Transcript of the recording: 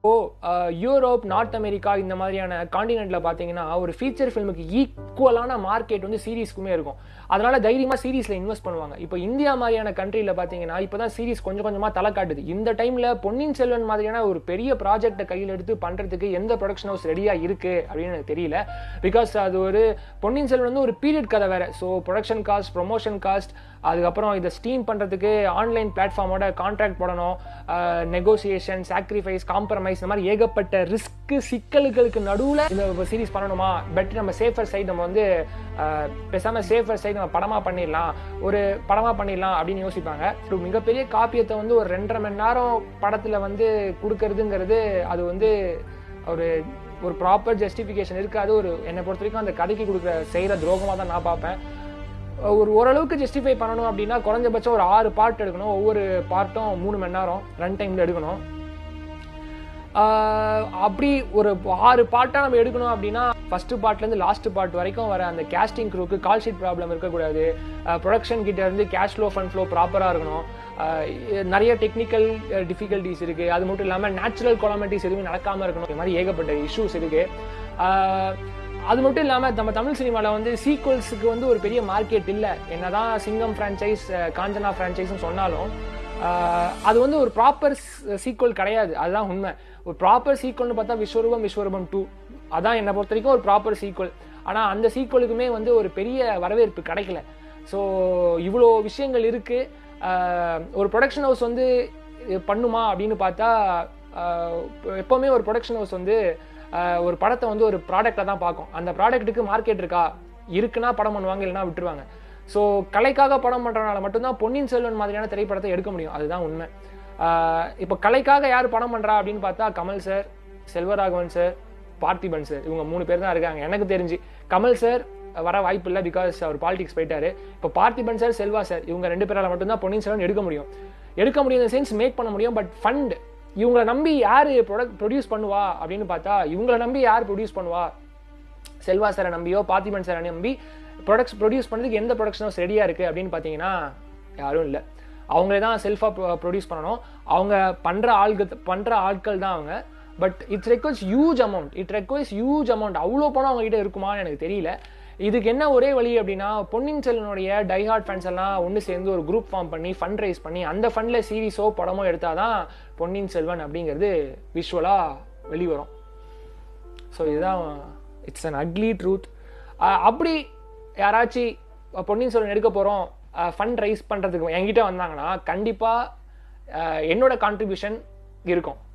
ஓ Europe north America இந்த மாதிரியான காண்டினென்ட்டில் பார்த்தீங்கன்னா ஒரு ஃபீச்சர் ஃபில்முக்கு ஈக்குவலான மார்க்கெட் வந்து சீரீஸ்க்குமே இருக்கும் அதனால தைரியமாக சீரீஸில் இன்வெஸ்ட் பண்ணுவாங்க இப்போ இந்தியா மாதிரியான கண்ட்ரியில் பார்த்தீங்கன்னா இப்போ தான் சீரீஸ் கொஞ்சம் கொஞ்சமாக தலை காட்டுது இந்த டைமில் பொன்னியின் செல்வன் மாதிரியான ஒரு பெரிய ப்ராஜெக்டை கையில் எடுத்து பண்ணுறதுக்கு எந்த ப்ரொடக்ஷன் ஹவுஸ் ரெடியாக இருக்குது அப்படின்னு எனக்கு தெரியல பிகாஸ் அது ஒரு பொன்னியின் செல்வன் வந்து ஒரு பீரியட் கதை வேறு so production cost promotion cost அதுக்கப்புறம் இதை ஸ்டீம் பண்ணுறதுக்கு ஆன்லைன் பிளாட்ஃபார்மோட கான்ட்ராக்ட் போடணும் நெகோசியேஷன் சாக்ரிஃபைஸ் காம்ப்ரமைஸ் இந்த மாதிரி ஏகப்பட்ட ரிஸ்க்கு சிக்கல்களுக்கு நடுவில் இந்த சீரிஸ் பண்ணணுமா பெட்டர் நம்ம சேஃபர் சைடு நம்ம வந்து அஹ், பேசாம சேஃபர் சைடு நம்ம படமாக பண்ணிடலாம் ஒரு படமாக பண்ணிடலாம் அப்படின்னு யோசிப்பாங்க ஒரு மிகப்பெரிய காப்பியத்தை வந்து ஒரு ரெண்டரை மணி நேரம் படத்தில் வந்து கொடுக்கறதுங்கிறது அது வந்து ஒரு ஒரு ப்ராப்பர் ஜஸ்டிஃபிகேஷன் இருக்காது ஒரு என்னை பொறுத்த வரைக்கும் அந்த கதைக்கு கொடுக்குற செய்கிற துரோகமாக தான் நான் பார்ப்பேன் ஒரு ஓரளவுக்கு ஜஸ்டிஃபை பண்ணணும் அப்படின்னா குறைஞ்சபட்சம் ஒரு ஆறு பார்ட் எடுக்கணும் ஒவ்வொரு பார்ட்டும் மூணு மணி நேரம் ரன் டைமில் எடுக்கணும் ஆஹ் அப்படி ஒரு ஆறு பார்ட்டாக நம்ம எடுக்கணும் அப்படின்னா ஃபர்ஸ்ட் பார்ட்லேருந்து லாஸ்ட் பார்ட் வரைக்கும் வர அந்த கேஸ்டிங் க்ரூக்கு கால் ஷீட் ப்ராப்ளம் இருக்கக்கூடாது ப்ரொடக்ஷன் கிட்ட இருந்து கேஷ் ஃப்ளோ ஃபண்ட் ஃப்ளோ ப்ராப்பராக இருக்கணும் ஆஹ் நிறைய டெக்னிக்கல் டிஃபிகல்ட்டிஸ் இருக்கு அது மட்டும் இல்லாமல் நேச்சுரல் கொலாமிட்டிஸ் எதுவுமே நடக்காமல் இருக்கணும் இந்த மாதிரி ஏகப்பட்ட இஷ்யூஸ் இருக்கு ஆஹ் அது மட்டும் இல்லாமல் நம்ம தமிழ் சினிமாவில் வந்து சீக்வல்ஸுக்கு வந்து ஒரு பெரிய மார்க்கெட் இல்லை என்னதான் சிங்கம் ஃப்ரான்ச்சைஸ் காஞ்சனா ஃப்ரான்ச்சைஸ்னு சொன்னாலும் ஆஹ் அது வந்து ஒரு ப்ராப்பர் சீக்வல் கிடையாது அதுதான் உண்மை ஒரு ப்ராப்பர் சீக்வல்னு பார்த்தா விஸ்வரூபம் விஸ்வரூபம் டூ அதான் என்னை பொறுத்த வரைக்கும் ஒரு ப்ராப்பர் சீக்வல் ஆனால் அந்த சீக்வலுக்குமே வந்து ஒரு பெரிய வரவேற்பு கிடைக்கல ஸோ இவ்வளோ விஷயங்கள் இருக்குது ஒரு ப்ரொடக்ஷன் ஹவுஸ் வந்து இது பண்ணுமா அப்படின்னு பார்த்தா ஆஹ் எப்போவுமே ஒரு ப்ரொடக்ஷன் ஹவுஸ் வந்து ஆஹ் ஒரு படத்தை வந்து ஒரு ப்ராடக்டாக தான் பார்க்கும் அந்த ப்ராடக்ட்டுக்கு மார்க்கெட் இருக்கா இருக்குன்னா படம் பண்ணுவாங்க இல்லைன்னா விட்டுருவாங்க ஸோ கலைக்காக படம் பண்ணுறதுனால மட்டும்தான் பொன்னியின் செல்வன் மாதிரியான திரைப்படத்தை எடுக்க முடியும் அதுதான் உண்மை ஆஹ் இப்போ கலைக்காக யார் படம் பண்ணுறா அப்படின்னு பார்த்தா Kamal sir Selvaraghavan sir Parthiban sir இவங்க மூணு பேர் தான் இருக்காங்க எனக்கு தெரிஞ்சு கமல் சார் வர வாய்ப்பு இல்லை பிகாஸ் அவர் பாலிடிக்ஸ் போயிட்டாரு இப்போ பார்த்திபன் சார் செல்வா சார் இவங்க ரெண்டு பேரால் மட்டும்தான் பொன்னியின் செல்வன் எடுக்க முடியும் எடுக்க முடியும் சென்ஸ் மேக் பண்ண முடியும் பட் ஃபண்ட் இவங்களை நம்பி யார் ப்ரொடக்ட் ப்ரொடியூஸ் பண்ணுவா அப்படின்னு பார்த்தா இவங்களை நம்பி யார் ப்ரொடியூஸ் பண்ணுவா செல்வா சாரை நம்பியோ பார்த்திபன் சாரை நம்பி ப்ரொடக்ட்ஸ் ப்ரொடியூஸ் பண்ணுறதுக்கு எந்த ப்ரொடக்ஷனும் ரெடியாக இருக்குது அப்படின்னு பார்த்தீங்கன்னா யாரும் இல்லை அவங்களே தான் செல்ஃபாக ப்ரொடியூஸ் பண்ணணும் அவங்க பண்ணுற ஆள்கள் பண்ணுற ஆட்கள் தான் அவங்க but it's request huge amount it request huge amount அவ்வளோ பணம் அவங்க கிட்ட இருக்குமான்னு எனக்கு தெரியல இதுக்கு என்ன ஒரே வழி அப்படின்னா பொன்னியின் செல்வனுடைய டைஹார்ட் ஃபேன்ஸ் எல்லாம் ஒன்று சேர்ந்து ஒரு குரூப் ஃபார்ம் பண்ணி ஃபண்ட் ரைஸ் பண்ணி அந்த ஃபண்டில் சீரிஸோ படமோ எடுத்தால் தான் பொன்னியின் செல்வன் அப்படிங்கிறது விஷுவலாக வெளிவரும் ஸோ இதுதான் இட்ஸ் அன் அக்லி ட்ரூத் அப்படி யாராச்சும் பொன்னியின் செல்வன் எடுக்க போகிறோம் ஃபண்ட் ரைஸ் பண்ணுறதுக்கு என்கிட்ட வந்தாங்கன்னா கண்டிப்பாக என்னோட கான்ட்ரிபியூஷன் இருக்கும்